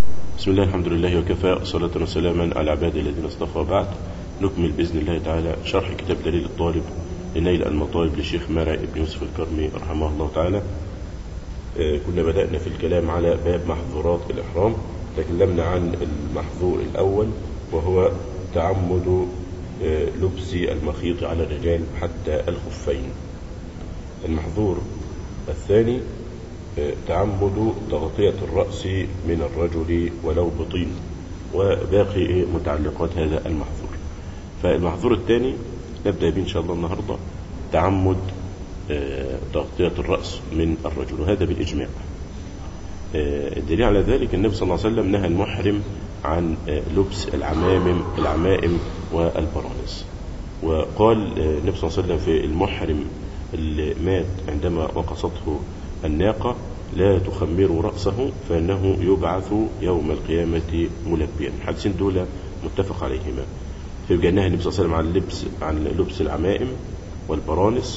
بسم الله الحمد لله وكفى صلاة وسلاما على عباد الذين اصطفى بعد نكمل بإذن الله تعالى شرح كتاب دليل الطالب لنيل المطالب للشيخ مرعي بن يوسف الكرمي رحمه الله تعالى آه، كنا بدأنا في الكلام على باب محظورات الإحرام تكلمنا عن المحظور الأول وهو تعمد آه، لبس المخيط على الرجال حتى الخفين المحظور الثاني آه، تعمد تغطية الرأس من الرجل ولو بطين وباقي إيه متعلقات هذا المحظور فالمحظور الثاني نبدأ به إن شاء الله النهاردة تعمد آه، تغطية الرأس من الرجل وهذا بالإجماع آه، الدليل على ذلك النبي صلى الله عليه وسلم نهى المحرم عن آه، لبس العمامم العمائم والبرانس وقال آه، النبي صلى الله عليه وسلم في المحرم اللي مات عندما وقصته الناقة لا تخمروا رأسه فإنه يبعث يوم القيامة ملبيا الحديثين دول متفق عليهما فيبقى نهى النبي صلى الله عليه وسلم عن لبس عن لبس العمائم والبرانس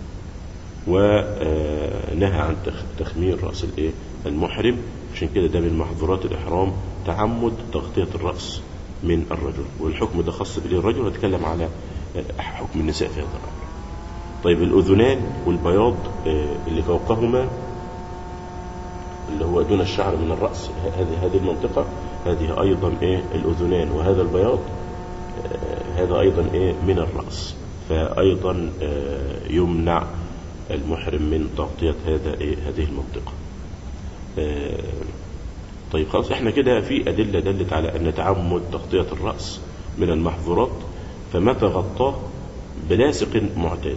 ونهى عن تخ- تخمير رأس الايه المحرم عشان كده ده من محظورات الإحرام تعمد تغطية الرأس من الرجل والحكم ده خاص بالايه الرجل هنتكلم على آه، حكم النساء في هذا الأمر طيب الأذنان والبياض آه، اللي فوقهما اللي هو دون الشعر من الرأس ه- هذه هذه المنطقة هذه أيضا إيه الأذنان وهذا البياض آه، هذا أيضا إيه من الرأس فأيضا آه، يمنع المحرم من تغطية هذا إيه هذه المنطقة آه، طيب خلاص احنا كده في أدلة دلت على أن تعمد تغطية الرأس من المحظورات فمتى غطاه بلاصق معتاد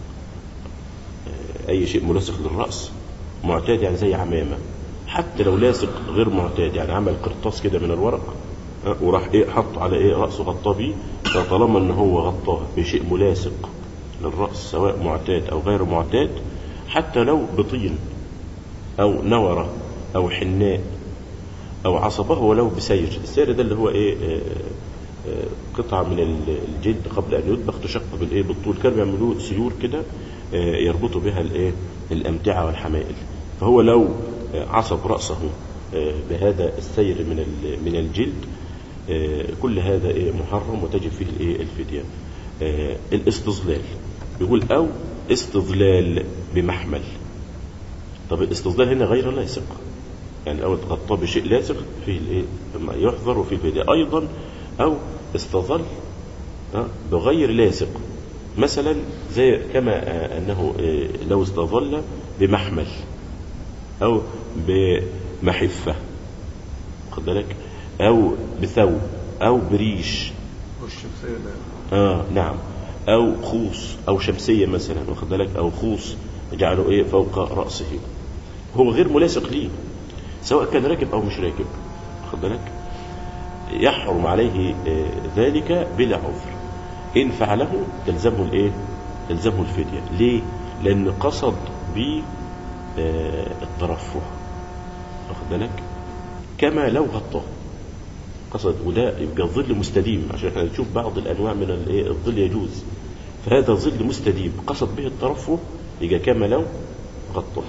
آه، أي شيء ملاصق للرأس معتاد يعني زي عمامة حتى لو لاصق غير معتاد يعني عمل قرطاس كده من الورق آه، وراح ايه حط على ايه رأسه غطاه بيه فطالما ان هو غطاه بشيء ملاصق للرأس سواء معتاد او غير معتاد حتى لو بطين او نورة او حناء او عصبه ولو بسير السير ده اللي هو ايه آه، آه، قطعة من ال- الجلد قبل ان يطبخ تشق بالايه بالطول كانوا بيعملوه سيور كده آه، يربطوا بها الايه الامتعة والحمائل فهو لو آه، عصب رأسه آه، بهذا السير من ال- من الجلد آه، كل هذا ايه محرم وتجب فيه الايه الفدية آه، الاستظلال يقول او استظلال بمحمل طب الاستظلال هنا غير لاصق يعني الاول تغطاه بشيء لاصق فيه الايه ما يحظر وفيه الفدية ايضا او استظل آه، بغير لاصق مثلا زي كما آه، انه آه، لو استظل بمحمل او بمحفه واخد بالك او بثوب او بريش والشمسية لا اه نعم او خوص او شمسيه مثلا واخد بالك او خوص جعله ايه فوق راسه هو غير ملاصق ليه سواء كان راكب او مش راكب واخد بالك يحرم عليه آه، ذلك بلا عذر ان فعله تلزمه الايه تلزمه الفديه ليه لان قصد ب آه، الترفه واخد بالك كما لو غطاه قصد وده يبقى الظل مستديم عشان احنا نشوف بعض الانواع من الايه الظل يجوز فهذا ظل مستديم قصد به الترفه يبقى كما لو غطاه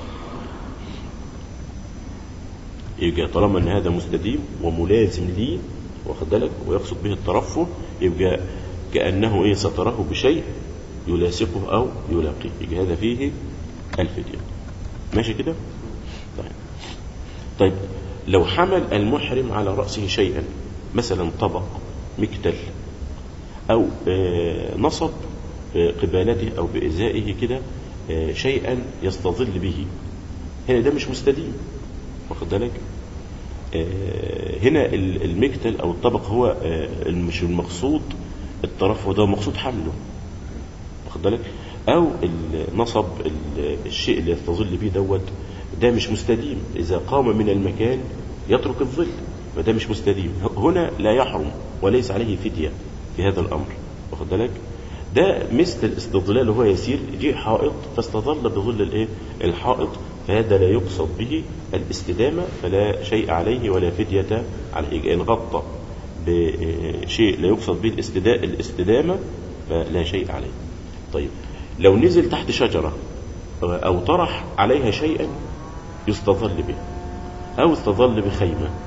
يبقى طالما ان هذا مستديم وملازم ليه واخد بالك ويقصد به الترفه يبقى كانه ايه ستره بشيء يلاصقه او يلاقيه يبقى هذا فيه الفديه ماشي كده طيب طيب لو حمل المحرم على رأسه شيئا مثلا طبق مكتل أو آه، نصب آه، قبالته أو بإزائه كده آه، شيئا يستظل به هنا ده مش مستديم واخد بالك آه، هنا ال- المكتل أو الطبق هو آه، مش المقصود الترفه ده مقصود حمله واخد بالك او النصب ال- الشيء اللي يستظل به دوت ده مش مستديم اذا قام من المكان يترك الظل فده مش مستديم ه- هنا لا يحرم وليس عليه فدية في هذا الامر واخد بالك ده مثل الاستظلال وهو يسير جه حائط فاستظل بظل الايه الحائط فهذا لا يقصد به الاستدامة فلا شيء عليه ولا فدية عليه إن غطى بشيء لا يقصد به الاستدا- الاستدامة فلا شيء عليه طيب لو نزل تحت شجرة أو طرح عليها شيئا يستظل به أو استظل بخيمة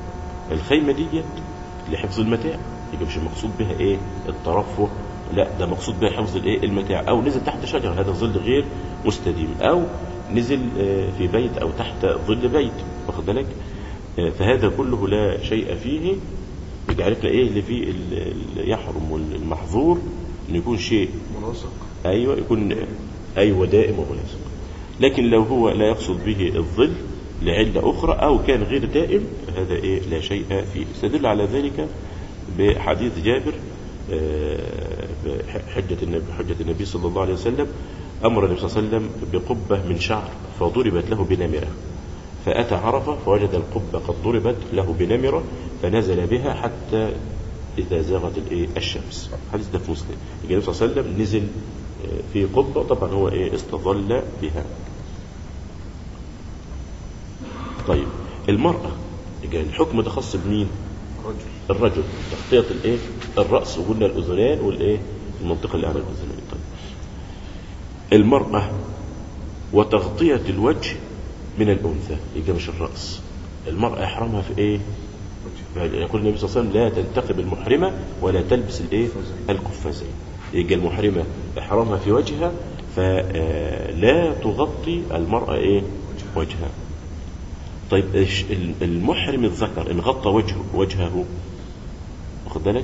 الخيمة ديت لحفظ المتاع يبقى مش المقصود بها ايه الترفه لا ده مقصود بها حفظ الايه المتاع او نزل تحت شجره هذا ظل غير مستديم او نزل آه، في بيت او تحت ظل بيت واخد بالك آه، فهذا كله لا شيء فيه يبقى عرفنا ايه اللي فيه ال- ال- يحرم والمحظور ان يكون شيء مناسق ايوه يكون ايوه دائم وملازم لكن لو هو لا يقصد به الظل لعله اخرى او كان غير دائم هذا ايه لا شيء فيه استدل على ذلك بحديث جابر آه، حجة النبي حجة النبي صلى الله عليه وسلم امر النبي صلى الله عليه وسلم بقبة من شعر فضربت له بنمرة فأتى عرفة فوجد القبة قد ضربت له بنمرة فنزل بها حتى إذا زاغت الإيه الشمس حديث ده في مسلم يجي النبي صلى الله عليه وسلم نزل آه، في قبة طبعا هو إيه استظل بها طيب المرأة يجي الحكم ده خاص بمين رجل الرجل تغطية الإيه الرأس وقلنا الأذنان والإيه المنطقة اللي على الأذنين طيب المرأة وتغطية الوجه من الأنثى يبقى مش الرأس المرأة يحرمها في إيه يقول النبي صلى الله عليه وسلم لا تنتقب المحرمة ولا تلبس الإيه القفازين يبقى المحرمة إحرامها في وجهها فلا تغطي المرأة إيه وجهها طيب إيش المحرم الذكر إن غطى وجهه وجهه واخد بالك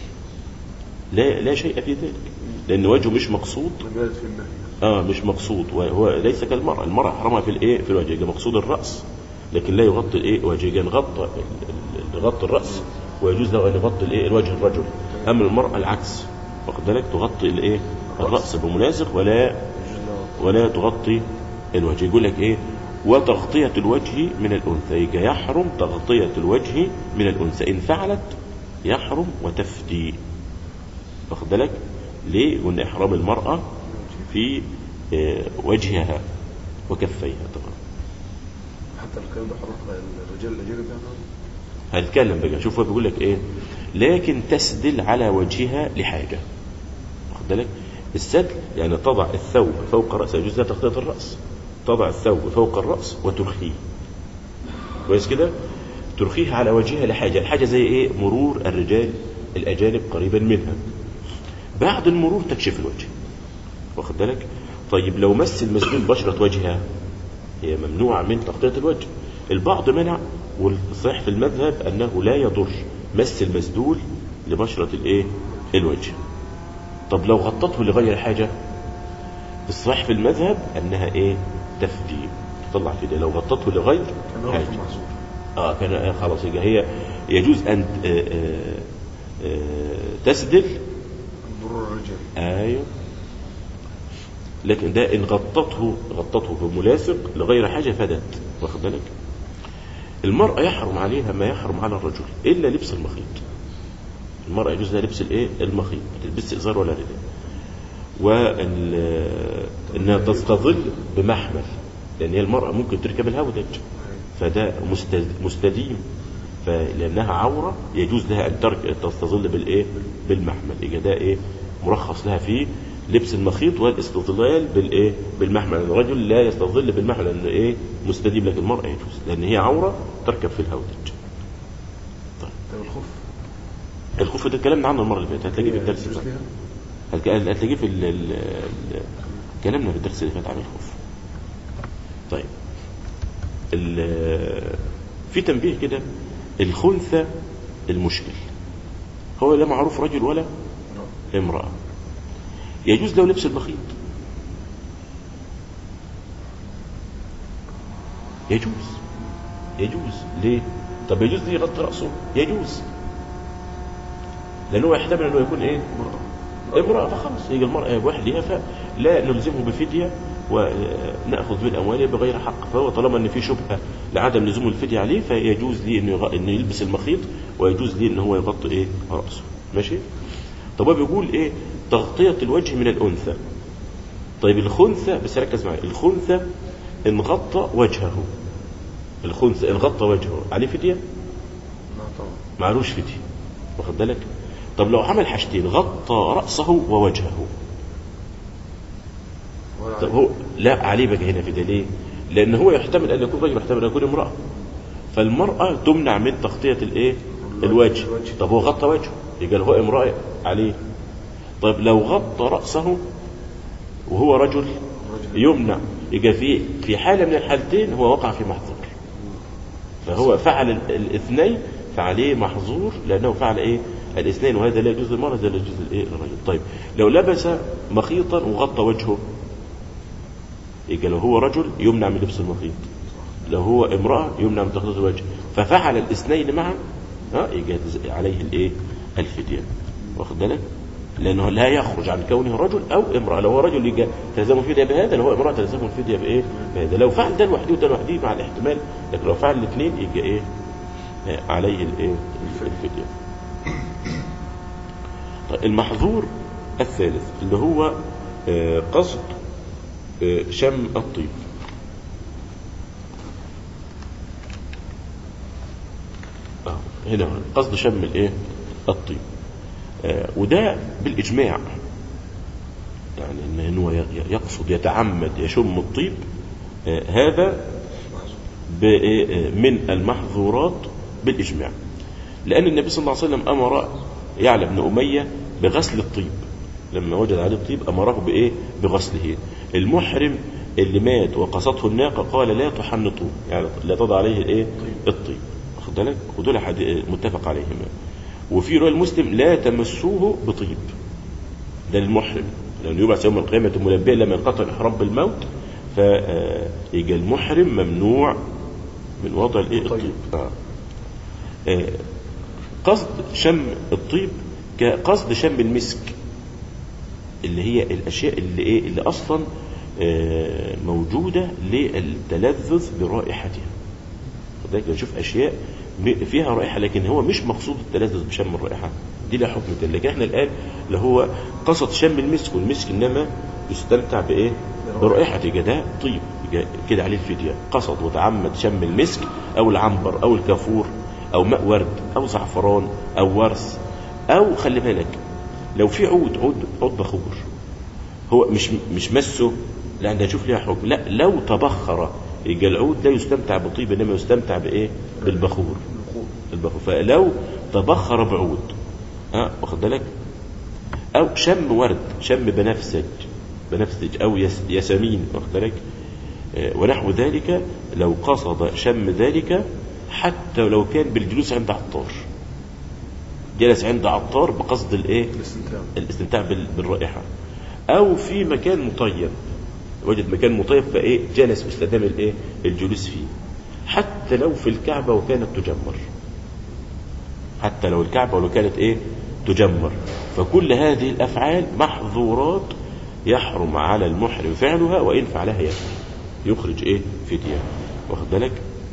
لا لا شيء في ذلك لأن وجهه مش مقصود مجالس في النهي اه مش مقصود وهو ليس كالمرأة المرأة حرمها في الايه في الوجه يبقى مقصود الرأس لكن لا يغطي الايه وجه يبقى غطى ال- ال- يغطي الرأس ويجوز له ان يغطي الايه الوجه الرجل اما المرأة العكس واخد بالك تغطي الايه الرأس بملازق ولا يجوز له ولا تغطي الوجه يقول لك ايه وتغطية الوجه من الأنثى يبقى يحرم تغطية الوجه من الأنثى إن فعلت يحرم وتفدي واخد بالك ليه؟ قلنا إحرام المرأة في آه، وجهها وكفيها طبعا حتى الكلام ده حرق الرجال الأجانب يعني هنتكلم بقى شوف هو بيقول لك ايه لكن تسدل على وجهها لحاجه واخد بالك السدل يعني تضع الثوب فوق راسها يجوز لها تغطيه الراس تضع الثوب فوق الراس وترخيه كويس كده ترخيه على وجهها لحاجه الحاجه زي ايه مرور الرجال الاجانب قريبا منها بعد المرور تكشف الوجه واخد بالك طيب لو مس المسجون بشره وجهها هي ممنوعة من تغطية الوجه البعض منع والصحيح في المذهب أنه لا يضر مس المسدول لبشرة الإيه الوجه طب لو غطته لغير حاجة الصحيح في المذهب أنها إيه تفدي تطلع فدية لو غطته لغير كان حاجة رفض محظور اه كان آه خلاص يبقى هي يجوز أن آه آه آه تسدل مرور الرجال ايوه لكن ده ان غطته غطته بملاصق لغير حاجه فدت واخد بالك المراه يحرم عليها ما يحرم على الرجل الا لبس المخيط المراه يجوز لها لبس الايه المخيط ما تلبسش ازار ولا رداء وان انها تستظل بمحمل لان هي المراه ممكن تركب الهودج فده مستد- مستديم فلانها عوره يجوز لها ان ترك تستظل بالايه بالمحمل يبقى ده ايه مرخص لها فيه لبس المخيط والاستظلال بالايه بالمحمل الرجل لا يستظل بالمحمل لانه ايه مستديم لكن المراه يجوز لان هي عوره تركب في الهودج طيب الخف الخوف ده اتكلمنا عنه المره اللي فاتت هتلاقيه في الدرس يجوز اللي فيها؟ فات. هتلاقيه هتلاقيه في ال- ال- ال- كلامنا في الدرس اللي فات عن الخوف طيب ال- في تنبيه كده الخنثى المشكل هو لا معروف رجل ولا لا. امرأة يجوز له لبس المخيط يجوز يجوز ليه طب يجوز ليه يغطي رأسه يجوز لأنه يحتمل أنه يكون إيه مرأة امرأة فخلاص يجي المرأة وحدها فلا نلزمه بفدية ونأخذ من أمواله بغير حق فهو طالما أن في شبهة لعدم لزوم الفدية عليه فيجوز لي أنه, يغ... أنه يلبس المخيط ويجوز لي أنه هو يغطي إيه رأسه ماشي طب هو بيقول إيه تغطية الوجه من الأنثى طيب الخنثى بس ركز معي الخنثى إن غطى وجهه الخنثى إن غطى وجهه عليه فدية لا طبعا معلوش فدية واخد بالك طب لو عمل حاجتين غطى رأسه ووجهه ولا طب عليه. هو لا عليه بقى هنا في ده ليه؟ لأن هو يحتمل أن يكون رجل يحتمل أن يكون امرأة فالمرأة تمنع من تغطية الايه الوجه الوجه. طب هو غطى وجهه يبقى هو امرأة عليه طيب لو غطى رأسه وهو رجل الرجل. يمنع يبقى في في حالة من الحالتين هو وقع في محظور فهو فعل ال- الاثنين فعليه محظور لأنه فعل ايه الاثنين وهذا لا يجوز للمرأة هذا لا يجوز الايه للرجل طيب لو لبس مخيطا وغطى وجهه يبقى لو هو رجل يمنع من لبس المخيط لو هو امرأة يمنع من تغطية الوجه ففعل الاثنين معا ها يبقى يجوز عليه الايه الفدية واخد بالك لانه لا يخرج عن كونه رجل او امرأة لو هو رجل يبقى تلزمه الفدية بهذا لو هو امرأة تلزمه الفدية بايه بهذا لو فعل ده لوحده وده لوحده مع الاحتمال لكن لو فعل الاثنين يبقى ايه آه، عليه الايه الفدية طيب المحظور الثالث اللي هو آه، قصد آه، شم الطيب آه، هنا قصد شم الايه الطيب آه، وده بالاجماع يعني ان إن هو ي- يقصد يتعمد يشم الطيب آه، هذا بإيه؟ آه، من المحظورات بالاجماع لان النبي صلى الله عليه وسلم امر يعلى بن اميه بغسل الطيب لما وجد عليه الطيب امره بايه بغسله المحرم اللي مات وقصته الناقه قال لا تحنطوه يعني لا تضع عليه الايه الطيب واخد بالك ودول حدي- متفق عليهما وفي روايه المسلم لا تمسوه بطيب ده للمحرم لأنه يبعث يوم القيامة ملبيا لما ينقطع الإحرام بالموت فيجي المحرم ممنوع من وضع الإيه طيب. الطيب آه. آه، قصد شم الطيب كقصد شم المسك اللي هي الأشياء اللي إيه اللي أصلا آه، موجودة للتلذذ برائحتها لذلك نشوف أشياء م- فيها رائحة لكن هو مش مقصود التلذذ بشم الرائحة دي لها حكم تاني لكن احنا الآن اللي هو قصد شم المسك والمسك إنما يستمتع بإيه برائحة يبقى ده طيب يبقى كده عليه الفدية قصد وتعمد شم المسك أو العنبر أو الكافور أو ماء ورد أو زعفران أو ورس أو خلي بالك لو في عود عود عود بخور هو مش مش مسه لا ده نشوف ليها حكم لا لو تبخر يبقى العود لا يستمتع بطيب انما يستمتع بايه بالبخور البخور فلو تبخر بعود ها واخد بالك او شم ورد شم بنفسج بنفسج او يس ياسمين واخد بالك آه، ونحو ذلك لو قصد شم ذلك حتى لو كان بالجلوس عند عطار جلس عند عطار بقصد الايه الاستمتاع الاستمتاع بال- بالرائحة أو في مكان مطيب وجد مكان مطيب فإيه جلس واستدام الإيه الجلوس فيه حتى لو في الكعبة وكانت تجمر حتى لو الكعبة ولو كانت إيه تجمر فكل هذه الأفعال محظورات يحرم على المحرم فعلها وإن فعلها يكفي يخرج إيه فدية واخد بالك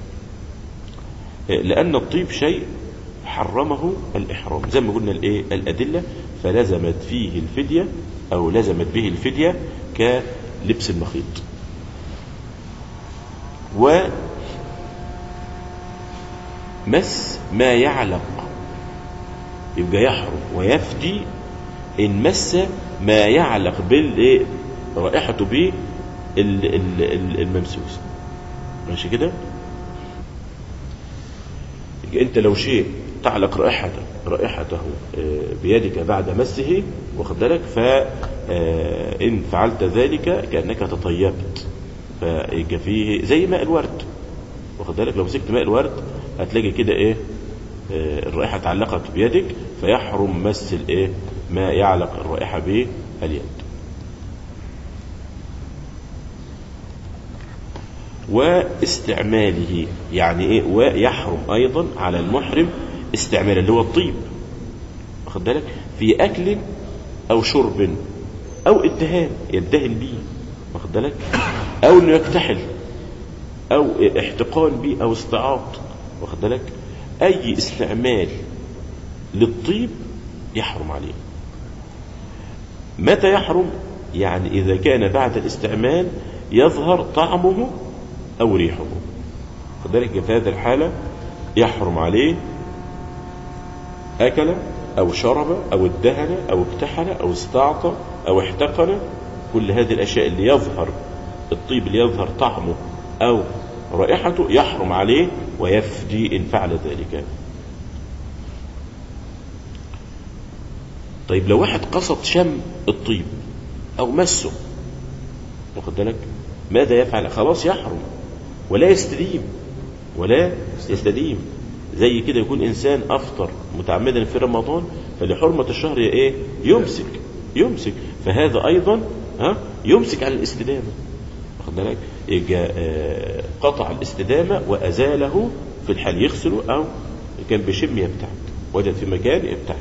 لأن الطيب شيء حرمه الإحرام زي ما قلنا الإيه الأدلة فلزمت فيه الفدية أو لزمت به الفدية كلبس المخيط ومس ما يعلق يبقى يحرم ويفدي إن مس ما يعلق بالإيه رائحته به ال- ال- ال- الممسوس ماشي كده يبقى انت لو شيء تعلق رائحته رائحته آه، بيدك بعد مسه واخد بالك فإن فعلت ذلك كأنك تطيبت فيبقى فيه زي ماء الورد واخد بالك لو مسكت ماء الورد هتلاقي كده ايه آه، الرائحة تعلقت بيدك فيحرم مس الايه ما يعلق الرائحة به اليد واستعماله يعني ايه ويحرم ايضا على المحرم استعمال اللي هو الطيب واخد بالك في اكل او شرب او ادهان يدهن به واخد بالك او انه يكتحل او احتقان به او استعاط واخد بالك اي استعمال للطيب يحرم عليه متى يحرم يعني اذا كان بعد الاستعمال يظهر طعمه او ريحه خد بالك في هذه الحاله يحرم عليه اكل او شرب او ادهن او اكتحل او استعطى او احتقن كل هذه الاشياء اللي يظهر الطيب اللي يظهر طعمه او رائحته يحرم عليه ويفدي إن فعل ذلك طيب لو واحد قصد شم الطيب أو مسه واخد بالك ماذا يفعل خلاص يحرم ولا يستديم ولا يستديم زي كده يكون انسان افطر متعمدا في رمضان فلحرمه الشهر ايه يمسك يمسك فهذا ايضا ها يمسك عن الاستدامه واخد بالك يبقى آه، قطع الاستدامه وازاله في الحال يغسله او كان بشم يبتعد وجد في مكان يبتعد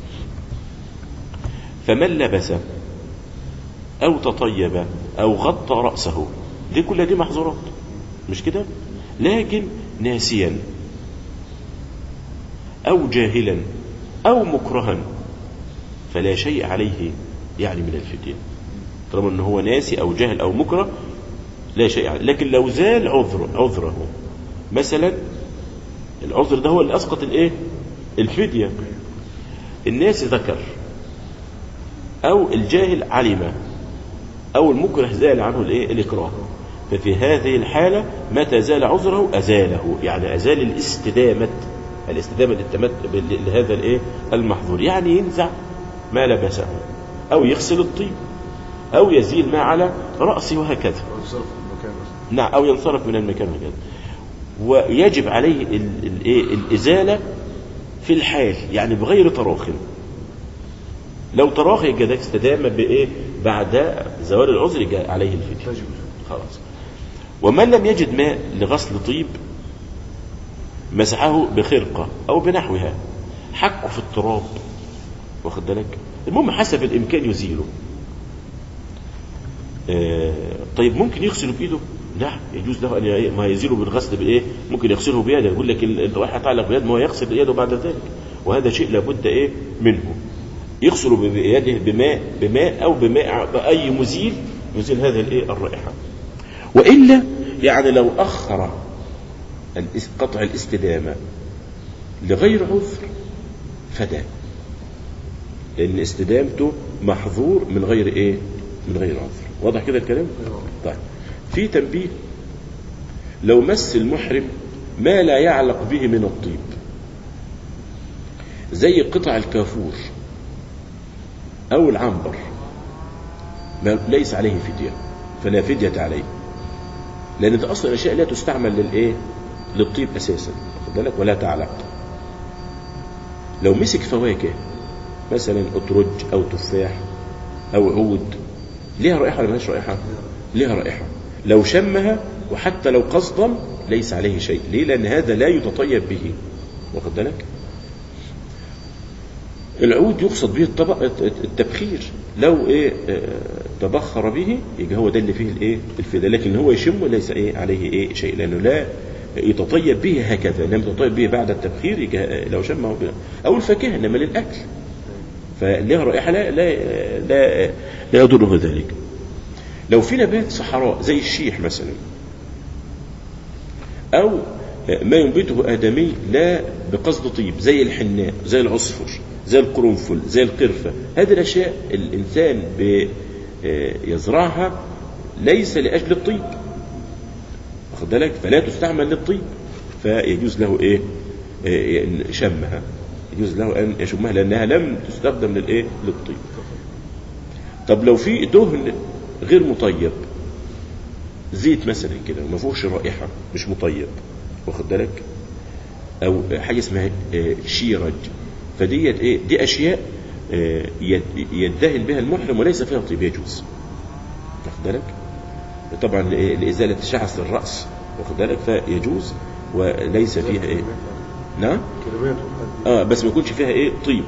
فمن لبس أو تطيب أو غطى رأسه دي كلها دي محظورات مش كده لكن ناسيا أو جاهلا أو مكرها فلا شيء عليه يعني من الفدية طالما أنه هو ناسي أو جاهل أو مكره لا شيء عليه لكن لو زال عذر عذره مثلا العذر ده هو اللي أسقط الإيه الفدية الناس ذكر أو الجاهل علم أو المكره زال عنه الإيه الإكراه ففي هذه الحالة متى زال عذره أزاله يعني أزال الاستدامة الاستدامة للتمت... لهذا الإيه المحظور يعني ينزع ما لبسه أو يغسل الطيب أو يزيل ما على رأسه وهكذا أو يتصرف في المكان مثلا نعم أو ينصرف من المكان وهكذا ويجب عليه ال- الإيه الإزالة في الحال يعني بغير تراخٍ لو تراخي يبقى ده استدامة بإيه بعد زوال العذر يبقى عليه الفدية تجب خلاص ومن لم يجد ماء لغسل طيب مسحه بخرقة أو بنحوها حكه في التراب واخد بالك المهم حسب الإمكان يزيله آه طيب ممكن يغسله بإيده نعم يجوز له أن ي- ما يزيله بالغسل بإيه ممكن يغسله بيده يقول لك ال- أنت واحد تعلق بيد ما هو يغسل يده بعد ذلك وهذا شيء لابد إيه منه يغسل بيده بماء بماء أو بماء بأي مزيل يزيل هذه الإيه الرائحة وإلا يعني لو أخر الاس- قطع الاستدامة لغير عذر فدا لأن استدامته محظور من غير إيه من غير عذر واضح كده الكلام طيب في تنبيه لو مس المحرم ما لا يعلق به من الطيب زي قطع الكافور أو العنبر ما ليس عليه فدية فلا فدية عليه لأن ده أصلا أشياء لا تستعمل للإيه للطيب أساسا واخد بالك ولا تعلق لو مسك فواكه مثلا أترج أو تفاح أو عود ليها رائحة ولا مالهاش رائحة؟ ليها رائحة لو شمها وحتى لو قصدا ليس عليه شيء ليه؟ لأن هذا لا يتطيب به واخد بالك؟ العود يقصد به الطبق التبخير لو ايه آه، تبخر به يبقى هو ده اللي فيه الايه الفداء لكن هو يشم ليس ايه عليه ايه شيء لانه لا يتطيب به هكذا انما يتطيب به بعد التبخير يبقى لو شمه ب- او الفاكهه انما للاكل فلها رائحه لا لا لا, لا يضره ذلك لو في نبات صحراء زي الشيح مثلا أو ما ينبته آدمي لا بقصد طيب زي الحناء زي العصفر زي القرنفل زي القرفة هذه الأشياء الإنسان بي- يزرعها ليس لأجل الطيب واخد بالك فلا تستعمل للطيب فيجوز له إيه إيه، شمها يجوز له أن يشمها لأنها لم تستخدم للإيه للطيب طب لو في دهن غير مطيب زيت مثلا كده وما فيهوش رائحه مش مطيب واخد بالك او حاجه اسمها آه، شيرج فديت ايه دي اشياء آه، يد- يدهن بها المحرم وليس فيها طيب يجوز واخد بالك طبعا لإيه؟ لازاله شعث الراس واخد بالك فيجوز وليس فيها ايه نعم كلمات وحد اه بس ما يكونش فيها ايه طيب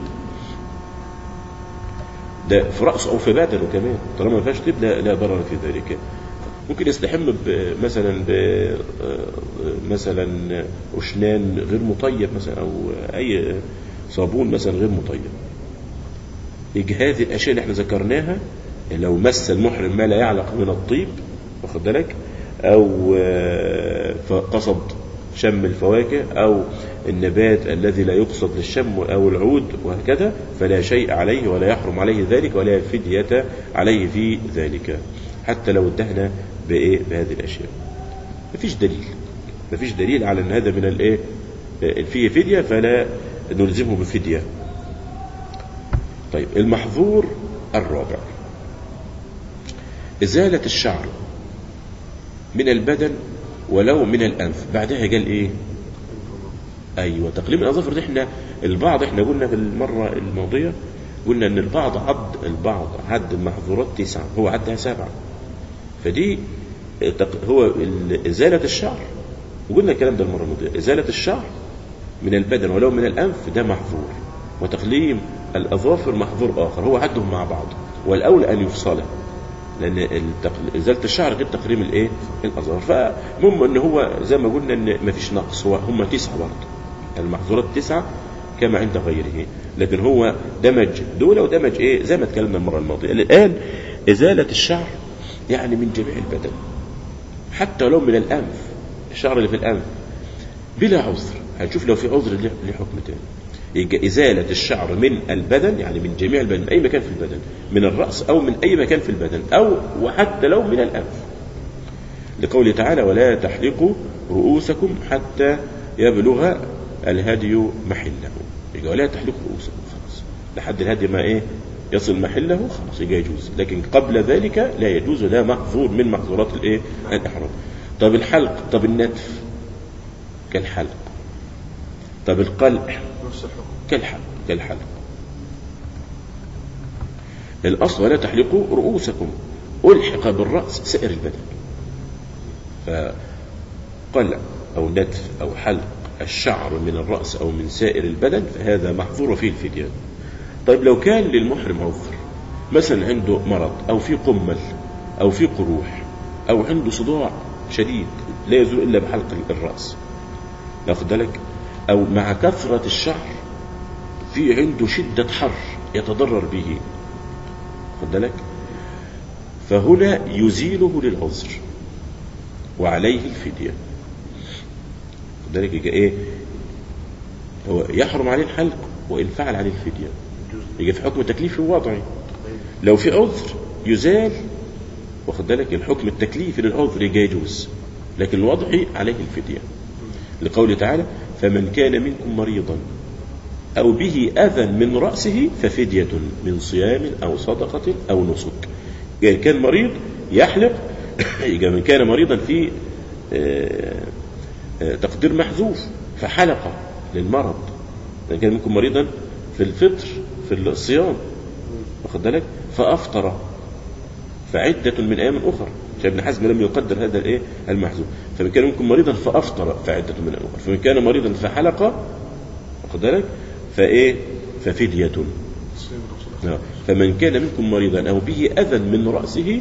ده في رأسه او في بدنه كمان طالما ما فيهاش طيب لا لا ضرر في ذلك ممكن يستحم ب- مثلا ب آه، مثلا اشنان غير مطيب مثلا او اي صابون مثلا غير مطيب يجي هذه الاشياء اللي احنا ذكرناها لو مس المحرم ما لا يعلق من الطيب واخد بالك او آه، فقصد شم الفواكه او النبات الذي لا يقصد للشم او العود وهكذا فلا شيء عليه ولا يحرم عليه ذلك ولا فدية عليه في ذلك حتى لو ادهن بايه بهذه الاشياء مفيش دليل مفيش دليل على ان هذا من الايه آه، فيه فدية فلا نلزمه بفدية طيب المحظور الرابع إزالة الشعر من البدن ولو من الأنف بعدها قال إيه أيوة تقليم الأظافر دي إحنا البعض إحنا قلنا في المرة الماضية قلنا إن البعض عد البعض عد المحظورات تسعة هو عدها سبعة فدي تق- هو ال- إزالة الشعر وقلنا الكلام ده المرة الماضية إزالة الشعر من البدن ولو من الأنف ده محظور وتقليم الأظافر محظور آخر هو عدهم مع بعض والأولى أن يفصله لأن التق- إزالة الشعر غير تقليم الإيه الأظافر فالمهم إن هو زي ما قلنا إن مفيش نقص هو هم تسعة برضه المحظورات تسعة كما عند غيره لكن هو دمج دول ودمج إيه زي ما اتكلمنا المرة الماضية الآن إزالة الشعر يعني من جميع البدن حتى لو من الأنف الشعر اللي في الأنف بلا عذر هنشوف لو في عذر له له حكم تاني يبقى إزالة الشعر من البدن يعني من جميع البدن من أي مكان في البدن من الرأس أو من أي مكان في البدن أو وحتى لو من الأنف لقوله تعالى ولا تحلقوا رؤوسكم حتى يبلغ الهدي محله يبقى ولا تحلقوا رؤوسكم خلاص لحد الهدي ما إيه يصل محله خلاص يبقى يجوز لكن قبل ذلك لا يجوز ده محظور من محظورات الايه الإحرام طب الحلق طب النتف كالحلق طب القلع نفس الحكم كالحلق كالحلق الأصل ولا تحلقوا رؤوسكم ألحق بالرأس سائر البدن فقلع أو نتف أو حلق الشعر من الرأس أو من سائر البدن فهذا محظور فيه الفدية طيب لو كان للمحرم عذر مثلا عنده مرض أو في قمل أو في قروح أو عنده صداع شديد لا يزول إلا بحلق الرأس واخد بالك أو مع كثرة الشعر في عنده شدة حر يتضرر به خد بالك فهنا يزيله للعذر وعليه الفدية خد بالك يبقى ايه هو يحرم عليه الحلق وإن فعل عليه الفدية يبقى في حكم تكليفي ووضعي لو في عذر يزال واخد بالك الحكم التكليفي للعذر يبقى يجوز لكن الوضعي عليه الفدية لقوله تعالى فمن كان منكم مريضا أو به أذى من رأسه ففدية من صيام أو صدقة أو نسك يعني كان مريض يحلق يبقى من كان مريضا في آه، آه، تقدير محذوف فحلق للمرض من كان منكم مريضا في الفطر في الصيام واخد بالك فأفطر فعدة من أيام أخرى عشان ابن حزم لم يقدر هذا الايه المحذوف فمن كان منكم مريضا فأفطر فعدة من أيام أخرى فمن كان مريضا فحلق واخد بالك فايه ففدية صيام أو صدقة. نعم. فمن كان منكم مريضا أو به أذى من رأسه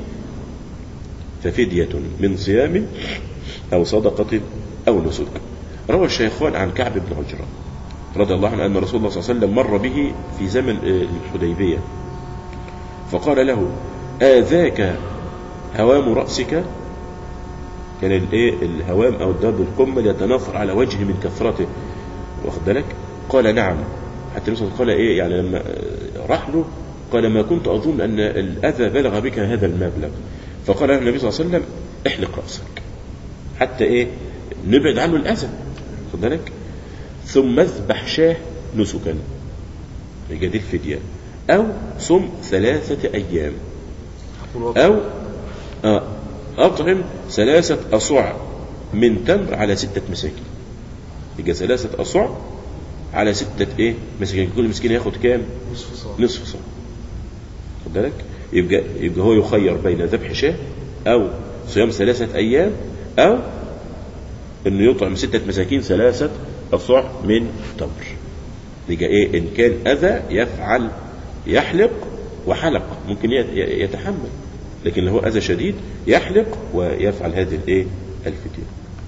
ففدية من صيام أو صدقة أو نسك روى الشيخان عن كعب بن عجرة رضي الله عنه أن رسول الله صلى الله عليه وسلم مر به في زمن آه، الحديبية فقال له آذاك هوام رأسك كان الايه الهوام او الدب القمل يتناثر على وجهه من كثرته واخد بالك قال نعم حتى النبي صلى الله عليه وسلم قال ايه يعني لما آه، راح له قال ما كنت اظن ان الاذى بلغ بك هذا المبلغ فقال له النبي صلى الله عليه وسلم احلق راسك حتى ايه نبعد عنه الاذى خد بالك ثم اذبح شاه نسكا يبقى دي الفديه او صم ثلاثه ايام حكم الوضع أو آه، أطعم ثلاثة أصع من تمر على ستة مساكين يبقى ثلاثة أصع على ستة إيه مساكين كل مسكين ياخد كام نصف صاع نصف صاع خد بالك يبقى يبقى هو يخير بين ذبح شاه أو صيام ثلاثة أيام أو إنه يطعم ستة مساكين ثلاثة أصع من تمر يبقى إيه إن كان أذى يفعل يحلق وحلق ممكن ي- ي- يتحمل لكن لو هو أذى شديد يحلق ويفعل هذه الإيه الفدية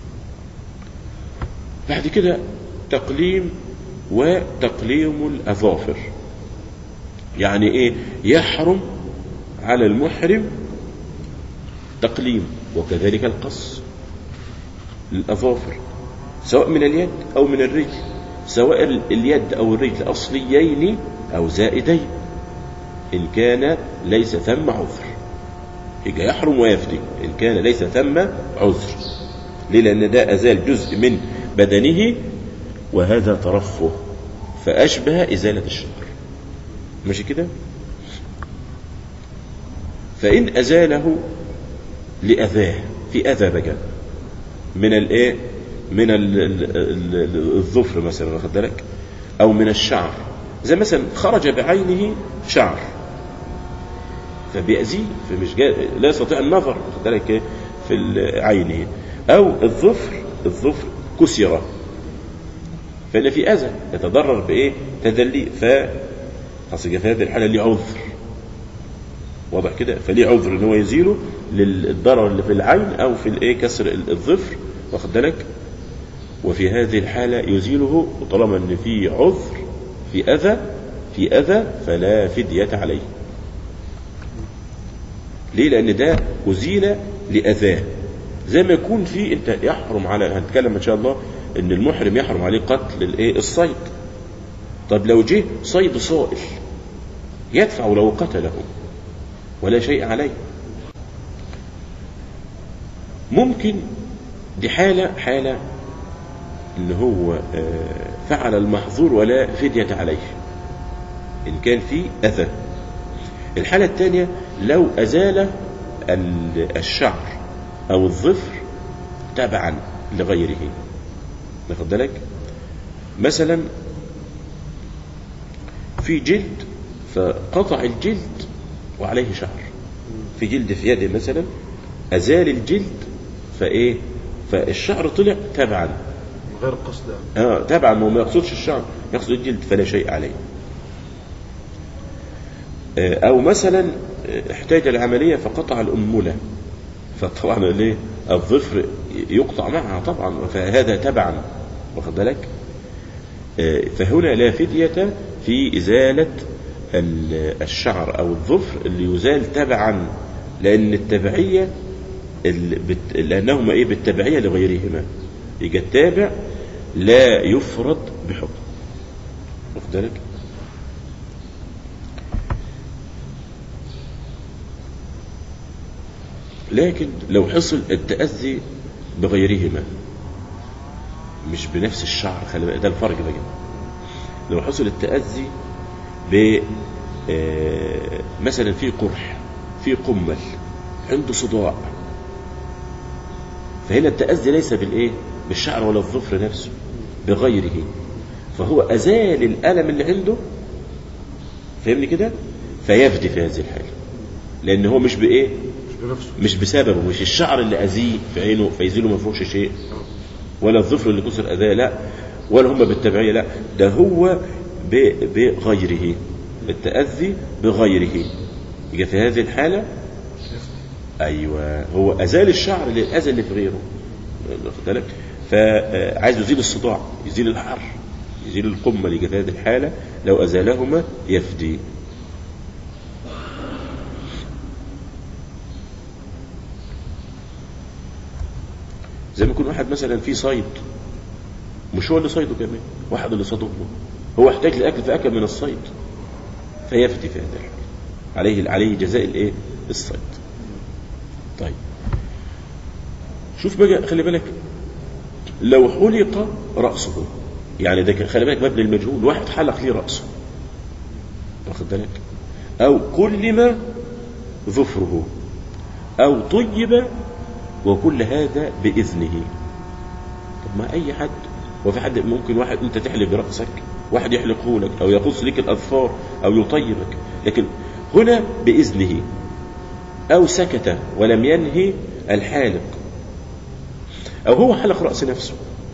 بعد كده تقليم وتقليم الأظافر يعني إيه يحرم على المحرم تقليم وكذلك القص للأظافر سواء من اليد أو من الرجل سواء اليد أو الرجل أصليين أو زائدين إن كان ليس ثم عذر يبقى يحرم ويفدي إن كان ليس ثم عذر ليه لأن ده أزال جزء من بدنه وهذا ترفه فأشبه إزالة الشعر ماشي كده فإن أزاله لأذاه في أذى بقى من الإيه من ال- ال- ال- الظفر مثلا واخد بالك أو من الشعر زي مثلا خرج بعينه شعر فبيأذيه فمش جا... لا يستطيع النظر واخد بالك إيه؟ في ال- عينه أو الظفر الظفر كسر فإن في أذى يتضرر بإيه تدلي ف خلاص يبقى في هذه الحالة ليه عذر واضح كده فليه عذر ان هو يزيله للضرر اللي في العين او في الايه كسر ال- الظفر واخد بالك وفي هذه الحالة يزيله وطالما ان في عذر في اذى في اذى فلا فدية عليه ليه لان ده ازيل لاذاه زي ما يكون في انت يحرم على هنتكلم ان شاء الله ان المحرم يحرم عليه قتل الايه الصيد طب لو جه صيد صائل يدفع لو قتله ولا شيء عليه ممكن دي حالة حالة ان هو آه، فعل المحظور ولا فدية عليه ان كان في اذى الحالة الثانية لو ازال ال- الشعر او الظفر تبعا لغيره واخد بالك مثلا في جلد فقطع الجلد وعليه شعر في جلد في يده مثلا ازال الجلد فايه فالشعر طلع تبعا من غير قصد يعني اه تبعا ما هو ما يقصدش الشعر يقصد الجلد فلا شيء عليه آه، او مثلا آه، احتاج العمليه فقطع الانمله فطبعا ليه الظفر يقطع معها طبعا فهذا تبعا واخد بالك آه، فهنا لا فدية في إزالة ال- الشعر أو الظفر اللي يزال تبعا لأن التبعية ال- بت- لأنهما إيه بالتبعية لغيرهما يجي التابع لا يفرض بحكم واخد بالك لكن لو حصل التأذي بغيرهما مش بنفس الشعر خلي بالك ده الفرق بقى لو حصل التأذي ب آه، مثلا في قرح في قمل عنده صداع فهنا التأذي ليس بالإيه بالشعر ولا الظفر نفسه بغيره فهو أزال الألم اللي عنده فهمني كده فيفدي في هذه الحالة لأن هو مش بإيه مش بنفسه مش بسببه مش الشعر اللي أذيه في عينه فيزيله ما فيهوش شيء ولا الظفر اللي كسر أذاه لا ولا هم بالتبعية لا ده هو ب- بغيره التأذي بغيره يبقى في هذه الحالة أيوة هو أزال الشعر للأذى اللي في غيره واخد بالك فعايز يزيل الصداع يزيل الحر يزيل القمة يبقى في هذه الحالة لو أزالهما يفدي زي ما يكون واحد مثلا في صيد مش هو اللي صيده كمان واحد اللي صاده له هو احتاج لاكل فاكل من الصيد فيفتي في هذا الحال عليه عليه جزاء الايه الصيد طيب شوف بقى خلي بالك لو حلق راسه يعني ده كان- خلي بالك مبني المجهول واحد حلق ليه راسه واخد بالك او كلم ظفره او طيب وكل هذا بإذنه طب ما أي حد وفي حد ممكن واحد أنت تحلق رأسك واحد يحلقه لك أو يقص لك الأظفار أو يطيبك لكن هنا بإذنه أو سكت ولم ينهي الحالق أو هو حلق رأس نفسه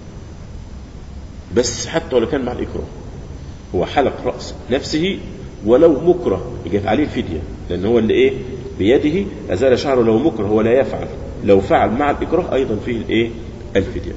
بس حتى ولو كان مع الإكراه هو حلق رأس نفسه ولو مكره يجب عليه الفدية لأن هو اللي إيه بيده أزال شعره لو مكره هو لا يفعل لو فعل مع الإكراه أيضا فيه الإيه الفدية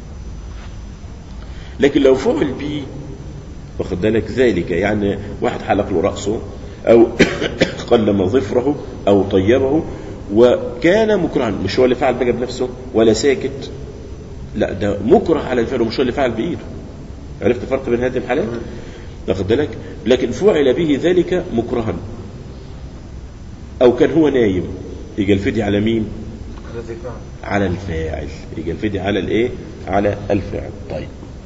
لكن لو فعل به واخد بالك ذلك يعني واحد حلق له رأسه أو قلم ظفره أو طيبه وكان مكرها مش هو اللي فعل بقى بنفسه ولا ساكت لا ده مكره على الفعل ومش هو اللي فعل بإيده عرفت الفرق بين هذه الحالات واخد بالك لكن فعل به ذلك مكرها او كان هو نايم يجي الفدية على مين الذي فعل على الفاعل يبقى الفدية على الايه على الفاعل طيب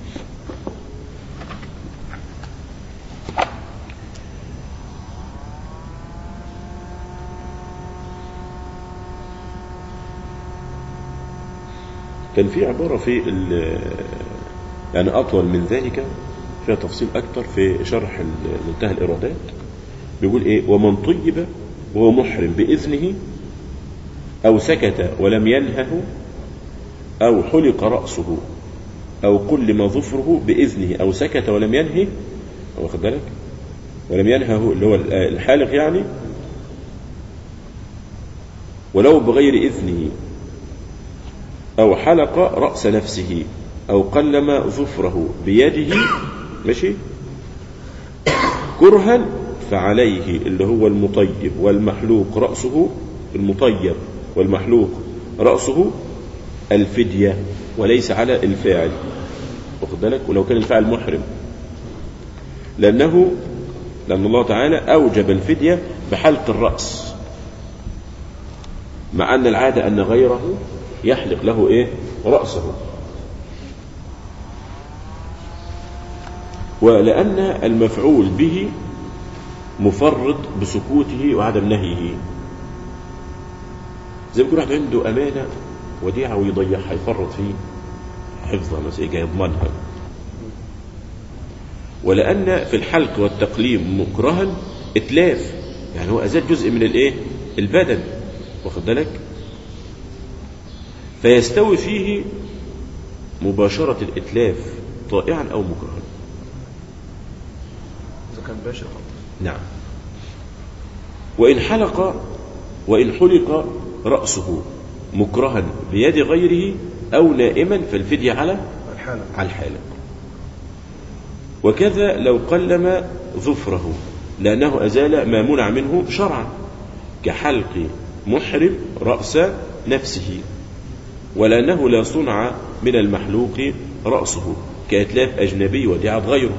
كان في عبارة في ال- يعني أطول من ذلك فيها تفصيل أكتر في شرح ال- منتهى الإرادات بيقول إيه ومن طيب وهو محرم بإذنه أو سكت ولم ينهه أو حلق رأسه أو قلم ظفره بإذنه أو سكت ولم ينهه واخد بالك ولم ينهه اللي هو الحالق يعني ولو بغير إذنه أو حلق رأس نفسه أو قلم ظفره بيده ماشي كرها فعليه اللي هو المطيب والمحلوق رأسه المطيب والمحلوق رأسه الفدية وليس على الفاعل واخد بالك ولو كان الفاعل محرم لأنه لأن الله تعالى أوجب الفدية بحلق الرأس مع أن العادة أن غيره يحلق له إيه رأسه ولأن المفعول به مفرط بسكوته وعدم نهيه زي ما يكون واحد عنده أمانة وديعة ويضيعها يفرط في حفظها مثلا يجي يضمنها ولأن في الحلق والتقليم مكرها إتلاف يعني هو أزال جزء من الإيه البدن واخد بالك فيستوي فيه مباشرة الإتلاف طائعا أو مكرها إذا كان باشا خلاص نعم وإن حلق وإن حلق رأسه مكرها بيد غيره أو نائما فالفدية على الحالة على الحالق وكذا لو قلم ظفره لأنه أزال ما منع منه شرعا كحلق محرم رأس نفسه ولأنه لا صنع من المحلوق رأسه كإتلاف أجنبي وديعة غيره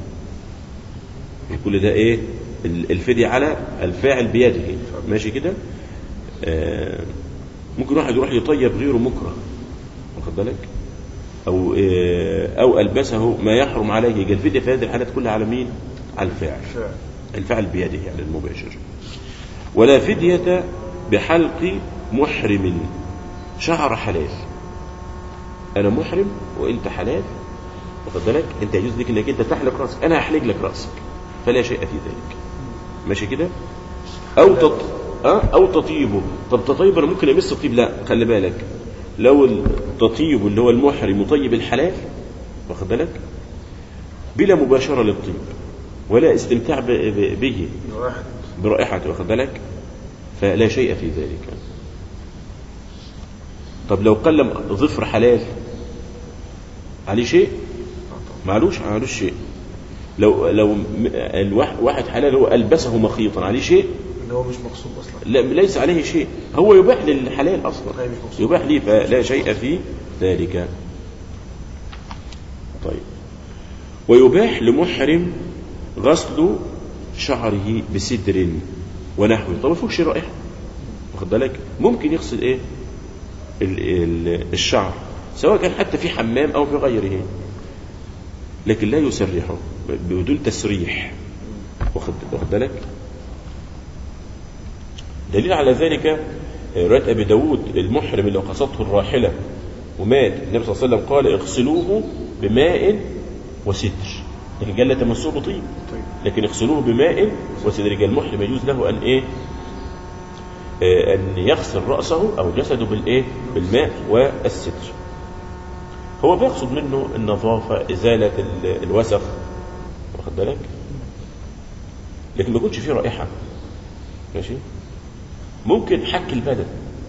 كل ده إيه ال- الفدية على الفاعل بيده ماشي كده آه ممكن واحد يروح يطيب غيره مكره واخد بالك أو آه أو ألبسه ما يحرم عليه يبقى الفدية في هذه الحالات كلها على مين؟ على الفاعل فعل الفعل بيده يعني المباشر ولا فدية بحلق محرم شعر حلال أنا محرم وأنت حلال واخد بالك أنت يجوز لك إنك أنت تحلق رأسك أنا هحلق لك رأسك فلا شيء في ذلك ماشي كده أو تط... أه؟ أو تطيبه طب تطيب أنا ممكن أمس الطيب لا خلي بالك لو التطيب اللي هو المحرم يطيب الحلال واخد بالك بلا مباشرة للطيب ولا استمتاع ب- ب- به واحد برائحته واخد بالك فلا شيء في ذلك طب لو قلم ظفر حلال عليه شيء معلوش معلوش شيء لو لو م- الواحد واحد حلال هو البسه مخيطا عليه شيء اللي هو مش مقصود أصلا لا ليس عليه شيء هو يباح للحلال اصلا أي مش مقصود. يباح لي فلا شيء في ذلك طيب ويباح لمحرم غسل شعره بسدر ونحوه طب ما فيهوش رائحه واخد بالك ممكن يغسل ايه ال ال الشعر سواء كان حتى في حمام او في غيره لكن لا يسرحه ب- بدون تسريح واخد واخد بالك دليل على ذلك آه، رواية أبي داود المحرم اللي قصته الراحلة ومات النبي صلى الله عليه وسلم قال اغسلوه بماء وستر لكن قال لا تمسوه بطيب طيب لكن اغسلوه بماء وستر قال المحرم يجوز له أن إيه آه، أن يغسل رأسه أو جسده بالإيه بالماء والستر هو بيقصد منه النظافة إزالة ال- الوسخ واخد بالك لكن ما يكونش فيه رائحة ماشي ممكن حك البدن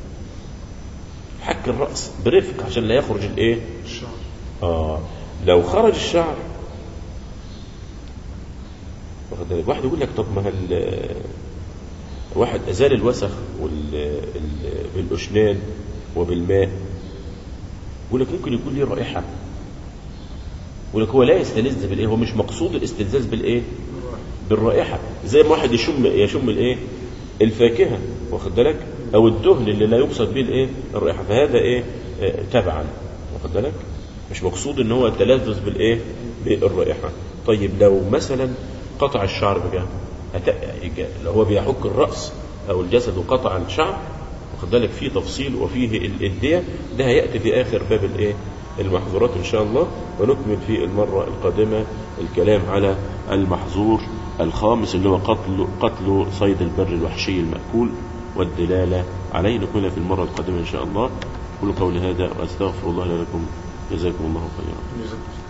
حك الرأس برفق عشان لا يخرج الايه الشعر اه لو خرج الشعر واخد بالك واحد يقول لك طب ما هل واحد ازال الوسخ وال... ال... بالاشنان وبالماء يقول لك ممكن يكون ليه رائحه يقول لك هو لا يستلذ بالايه هو مش مقصود الاستلذاذ بالايه بالرائحه زي ما واحد يشم يشم الايه الفاكهه واخد بالك او الدهن اللي لا يقصد به الايه الرائحه فهذا ايه آه، تبعا واخد بالك مش مقصود ان هو التلذذ بالايه بالرائحه طيب لو مثلا قطع الشعر بقى هت- لو هو بيحك الراس او الجسد وقطع الشعر واخد بالك فيه تفصيل وفيه الاديه ده هياتي في اخر باب الايه المحظورات ان شاء الله ونكمل في المره القادمه الكلام على المحظور الخامس اللي هو قتل قتل صيد البر الوحشي المأكول والدلالة عليه نكمل في المرة القادمة إن شاء الله كل قول هذا وأستغفر الله لكم جزاكم الله خيرا جزاكم الله